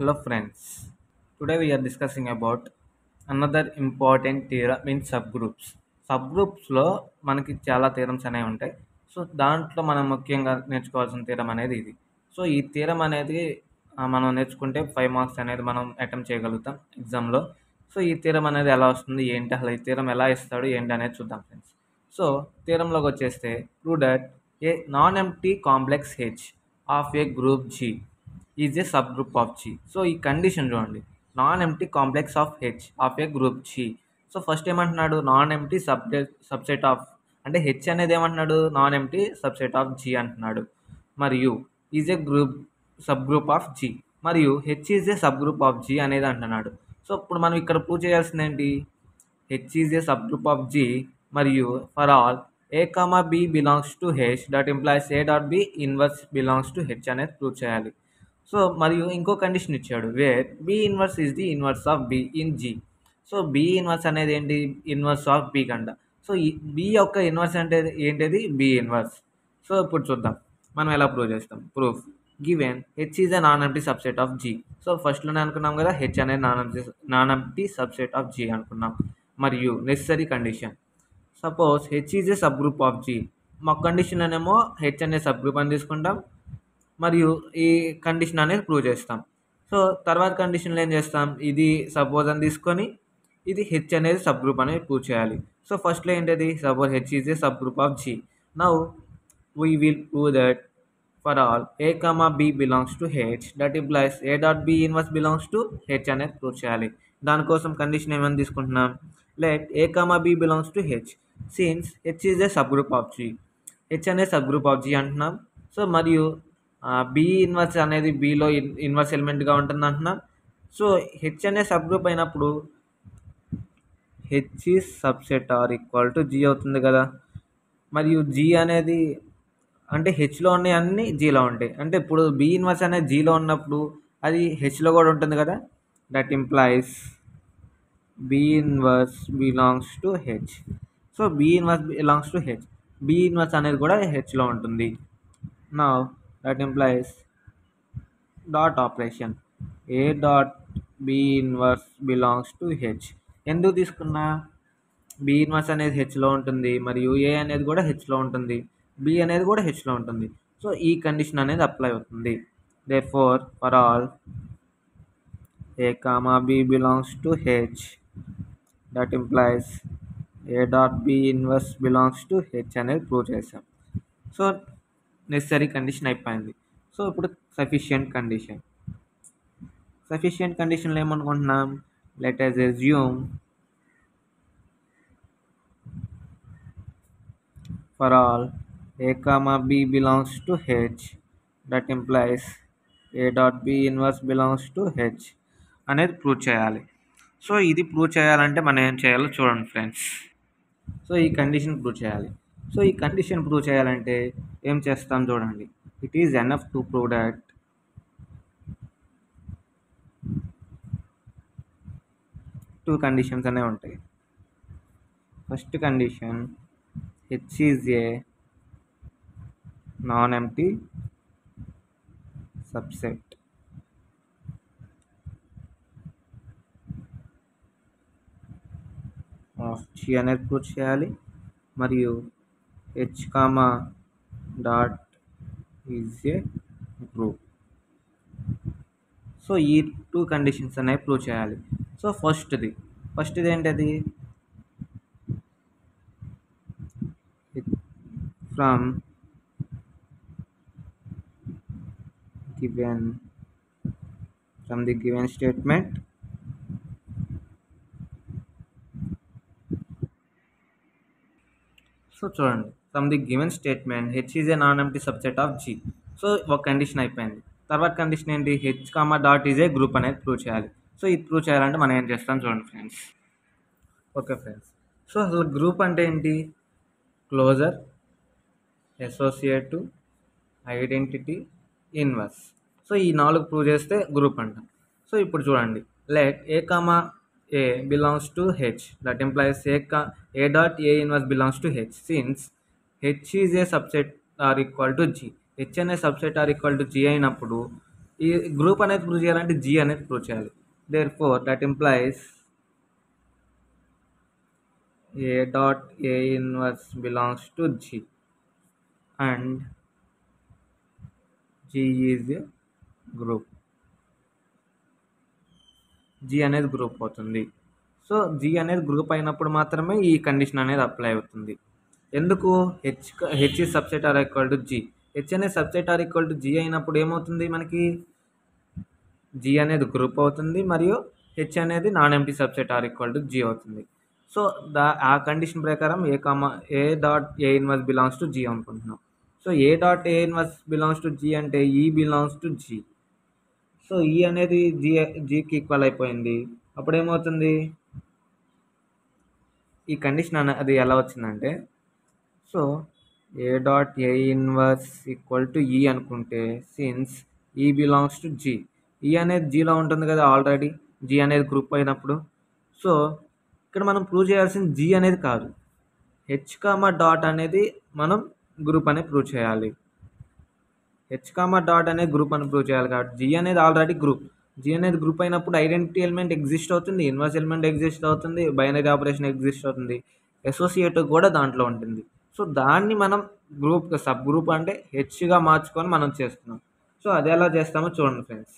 Hello friends. Today we are discussing about another important theorem in subgroups. సబ్గ్రూప్స్లో మనకి చాలా theorems అనేవి ఉంటాయి so దాంట్లో మనం ముఖ్యంగా నేర్చుకోవాల్సిన థీరం అనేది ఇది సో ఈ థీరం అనేది ఆ, మనం నేర్చుకుంటే ఫైవ్ మార్క్స్ అనేది మనం అటెంప్ట్ చేయగలుగుతాం ఎగ్జామ్లో సో ఈ థీరం అనేది ఎలా వస్తుంది ఏంటి అసలు ఈ థీరం ఎలా ఇస్తాడు ఏంటి అనేది చూద్దాం ఫ్రెండ్స్ సో థీరంలోకి వచ్చేస్తే prove that a non empty complex H of a group G is a subgroup of G so ఈ కండిషన్ చూడండి non empty complex of H of a group G so first ఏమంటున్నాడు non empty sub subset of అంటే H అనేది ఏమంటున్నాడు non empty subset of G అంటున్నాడు మరియు is a group subgroup of G మరియు H is a subgroup of G అనేది అంటున్నాడు so ఇప్పుడు మనం ఇక్కడ ప్రూవ్ చేయాల్సింది ఏంటి H is a subgroup of G మరియు for all a comma b belongs to H that implies a dot b inverse belongs to H అనేది prove చేయాలి సో మరియు ఇంకో కండిషన్ ఇచ్చాడు where b inverse is the inverse of b in G so b inverse అనేది ఏంటి inverse of b కంట so ఈ b యొక్క ఇన్వర్స్ అంటే ఏంటిది బి ఇన్వర్స్ సో ఇప్పుడు చూద్దాం మనం ఎలా ప్రూవ్ చేస్తాం proof given H is a non empty subset of G so ఫస్ట్లోనే అనుకున్నాం కదా హెచ్ అనేది non empty non empty subset of G అనుకున్నాం మరియు necessary condition suppose H is a subgroup of G మా కండిషన్లోనేమో హెచ్ అనే సబ్ గ్రూప్ అని తీసుకుంటాం మరియు ఈ కండిషన్ అనేది ప్రూవ్ చేస్తాం సో తర్వాత కండిషన్లో ఏం చేస్తాం ఇది సపోజ్ అని తీసుకొని ఇది హెచ్ అనేది సబ్ గ్రూప్ అనేది ప్రూవ్ చేయాలి సో ఫస్ట్లో ఏంటది suppose H is a subgroup of G now we will prove that for all a comma b belongs to H that implies a dot b inverse belongs to H అనేది prove చేయాలి దానికోసం condition ఏమని తీసుకుంటున్నాం let a comma b belongs to H since H is a subgroup of G H అనే subgroup of G అంటున్నాం so మరియు b inverse అనేది బిలో ఇన్వర్స్ ఎలిమెంట్గా ఉంటుంది అంటున్నాం సో హెచ్ అనే సబ్ గ్రూప్ అయినప్పుడు H is subset or equal to G అవుతుంది కదా మరియు జీ అనేది అంటే హెచ్లో ఉన్నాయి అన్నీ జీలో ఉంటాయి అంటే ఇప్పుడు బి ఇన్వర్స్ అనేది జీలో ఉన్నప్పుడు అది హెచ్లో కూడా ఉంటుంది కదా that implies b inverse belongs to H so b inverse belongs to H b inverse అనేది కూడా హెచ్లో ఉంటుంది నా that implies dot operation a dot b inverse belongs to H ఎందుకు తీసుకున్నా బి ఇన్వర్స్ అనేది హెచ్లో ఉంటుంది మరియు ఏ అనేది కూడా హెచ్లో ఉంటుంది బి అనేది కూడా హెచ్లో ఉంటుంది సో ఈ కండిషన్ అనేది అప్లై అవుతుంది therefore for all a comma b belongs to H that implies a dot b inverse belongs to H అనేది ప్రూవ్ చేసాం సో నెసరీ కండిషన్ అయిపోయింది సో ఇప్పుడు సఫిషియంట్ కండిషన్ సఫిషియంట్ కండిషన్లో ఏమనుకుంటున్నాం let's assume for all a comma b belongs to H that implies a dot b inverse belongs to H అనేది prove చేయాలి so ఇది prove చేయాలంటే మనం ఏం చేయాలో చూడండి ఫ్రెండ్స్ సో ఈ కండిషన్ ప్రూవ్ చేయాలి సో ఈ కండిషన్ ప్రూవ్ చేయాలంటే ఏం చేస్తాం చూడండి it is enough to prove that two conditions అనేవి ఉంటాయి first condition H is a non empty subset of G అనేది ప్రూవ్ చేయాలి మరియు H comma dot is a group so ఈ టూ కండిషన్స్ అనేవి ప్రూవ్ చేయాలి సో ఫస్ట్ది ఫస్ట్ది ఏంటది from given from the given statement so చూడండి from the given statement H is a non empty subset of G so ఒక condition అయిపోయింది తర్వాత కండిషన్ ఏంటి H comma dot is a group అనేది ప్రూవ్ చేయాలి సో ఇది ప్రూవ్ చేయాలంటే మనం ఏం చేస్తాం చూడండి ఫ్రెండ్స్ ఓకే ఫ్రెండ్స్ సో అసలు గ్రూప్ అంటే ఏంటి closure associative identity inverse so ఈ నాలుగు ప్రూవ్ చేస్తే గ్రూప్ అంటాం సో ఇప్పుడు చూడండి let a comma a belongs to H that implies a కా a dot a inverse belongs to H since H is A subset or equal to G H అనే subset or equal to G అయినప్పుడు ఈ group అనేది prove చేయాలంటే G అనేది prove చేయాలి therefore that implies a dot a inverse belongs to G and G is a group G అనేది group అవుతుంది so G అనేది గ్రూప్ అయినప్పుడు మాత్రమే ఈ కండిషన్ అనేది అప్లై అవుతుంది ఎందుకు హెచ్ హెచ్ ఈ subset or equal to G H అనేది subset or equal to G అయినప్పుడు ఏమవుతుంది మనకి జీ అనేది గ్రూప్ అవుతుంది మరియు హెచ్ అనేది non empty subset or equal to G అవుతుంది సో దా ఆ కండిషన్ ప్రకారం a comma a dot a inverse belongs to G అనుకుంటున్నాం so a dot a inverse belongs to G అంటే e belongs to G so e అనేది G జీకి equal అయిపోయింది అప్పుడు ఏమవుతుంది ఈ కండిషన్ అనే అది ఎలా వచ్చిందంటే so a dot a inverse equal to e అనుకుంటే సిన్స్ ఈ బిలాంగ్స్ టు జీ ఈ అనేది జీలో ఉంటుంది కదా ఆల్రెడీ జీ అనేది గ్రూప్ అయినప్పుడు సో ఇక్కడ మనం ప్రూవ్ చేయాల్సింది జీ అనేది కాదు హెచ్ కామా డాట్ అనేది మనం గ్రూప్ అనేది ప్రూవ్ చేయాలి హెచ్ కామా డాట్ అనేది గ్రూప్ అని ప్రూవ్ చేయాలి కాబట్టి జీ అనేది ఆల్రెడీ గ్రూప్ జీ అనేది గ్రూప్ అయినప్పుడు ఐడెంటిటీ ఎలిమెంట్ ఎగ్జిస్ట్ అవుతుంది ఇన్వర్స్ ఎలిమెంట్ ఎగ్జిస్ట్ అవుతుంది బైనరీ ఆపరేషన్ ఎగ్జిస్ట్ అవుతుంది అసోసియేటివ్ కూడా దాంట్లో ఉంటుంది సో దాన్ని మనం గ్రూప్ సబ్ గ్రూప్ అంటే హెచ్గా మార్చుకొని మనం చేస్తున్నాం సో అది ఎలా చేస్తామో చూడండి friends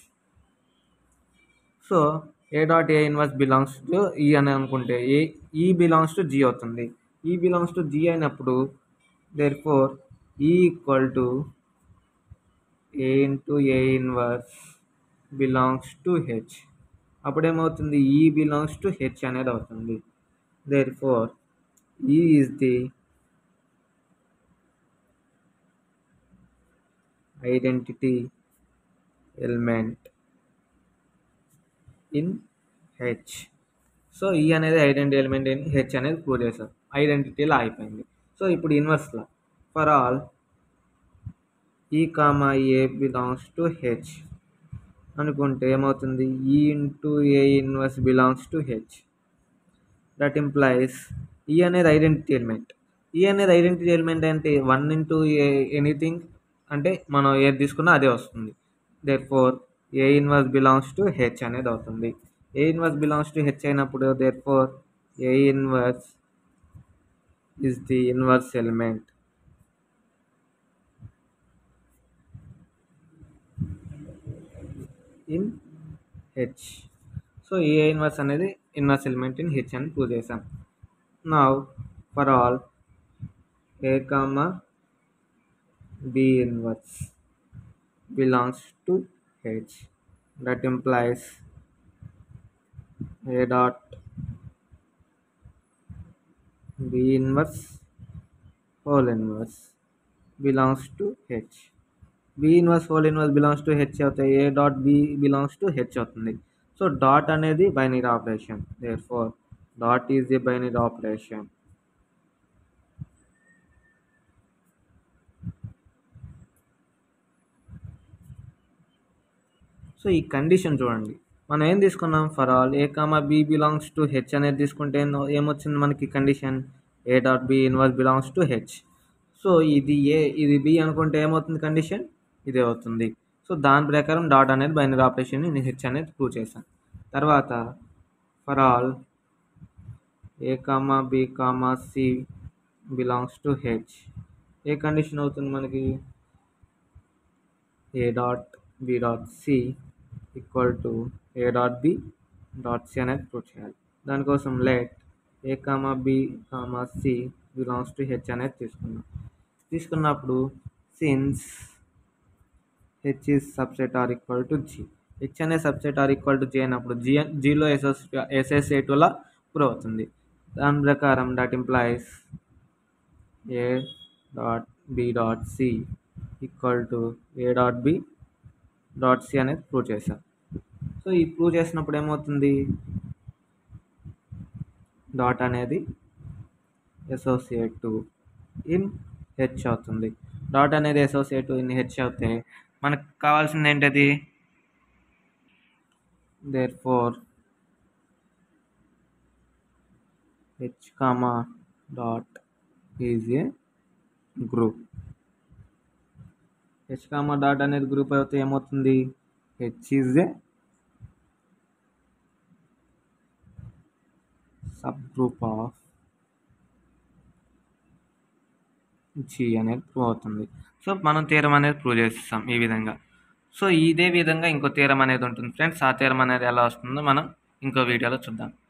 so a dot a inverse belongs to e అని అనుకుంటే ఏ ఈ బిలాంగ్స్ టు జీ అవుతుంది ఈ బిలాంగ్స్ టు జీ అయినప్పుడు therefore e equal to a into a inverse belongs to H అప్పుడేమవుతుంది ఈ బిలాంగ్స్ టు హెచ్ అనేది అవుతుంది therefore e is the identity element in H so e అనేది identity element in H అనేది prove చేశారు ఐడెంటిటీలో అయిపోయింది so ఇప్పుడు ఇన్వర్స్లో for all e comma a belongs to H అనుకుంటే ఏమవుతుంది e into a inverse belongs to H that implies ఈ అనేది ఐడెంటిటీ ఎలిమెంట్ ఈ అనేది ఐడెంటిటీ ఎలిమెంట్ అంటే వన్ ఇంటూ ఏ ఎనీథింగ్ అంటే మనం ఏది తీసుకున్నా అదే వస్తుంది therefore a inverse belongs to H అనేది అవుతుంది a inverse belongs to H అయినప్పుడు therefore a inverse is the inverse element in H so a inverse అనేది ఇన్వర్స్ ఎలిమెంట్ ఇన్ హెచ్ అని ప్రూవ్ చేసాం నా for all a comma b inverse belongs to H. That implies A dot B inverse whole inverse belongs to H. B inverse whole inverse belongs to H అవుతాయి A dot B belongs to H అవుతుంది so dot అనేది binary operation therefore dot is the binary operation so ఈ condition చూడండి మనం ఏం తీసుకున్నాం for all a comma b belongs to H అనేది తీసుకుంటే ఏం- ఏమొచ్చింది మనకి condition a dot b inverse belongs to H so ఇది ఏ ఇది బి అనుకుంటే ఏమవుతుంది కండిషన్ ఇదే అవుతుంది సో దాని ప్రకారం డాట్ అనేది బైనరీ ఆపరేషన్ నేను హెచ్ అనేది ప్రూవ్ చేశాను తర్వాత for all a comma b comma c belongs to H ఏ కండిషన్ అవుతుంది మనకి a dot b dot c equal to a dot b dot c అనేది ప్రూవ్ చేయాలి దానికోసం let a comma b comma c belongs to H అనేది తీసుకున్నాం తీసుకున్నప్పుడు since H is subset or equal to G H అనే subset or equal to G అయినప్పుడు G జీలో ఎస్ఎస్ ఎస్ఎస్ఏ టూలా ప్రూవ్ అవుతుంది దాని ప్రకారం that implies a dot b dot c equal to a dot b dot c అనేది ప్రూవ్ చేశాం సో ఈ ప్రూవ్ చేసినప్పుడు ఏమవుతుంది డాట్ అనేది అసోసియేటివ్ ఇన్ హెచ్ అవుతుంది డాట్ అనేది అసోసియేటివ్ ఇన్ హెచ్ అవుతే మనకు కావాల్సింది ఏంటది therefore H comma dot is a group H comma dot అనేది గ్రూప్ అయితే ఏమవుతుంది H is a subgroup of G అనేది ప్రూవ్ అవుతుంది సో మనం తీరం అనేది ప్రూవ్ చేస్తాం ఈ విధంగా సో ఇదే విధంగా ఇంకో తీరం అనేది ఉంటుంది ఫ్రెండ్స్ ఆ తీరం అనేది ఎలా వస్తుందో మనం ఇంకో వీడియోలో చూద్దాం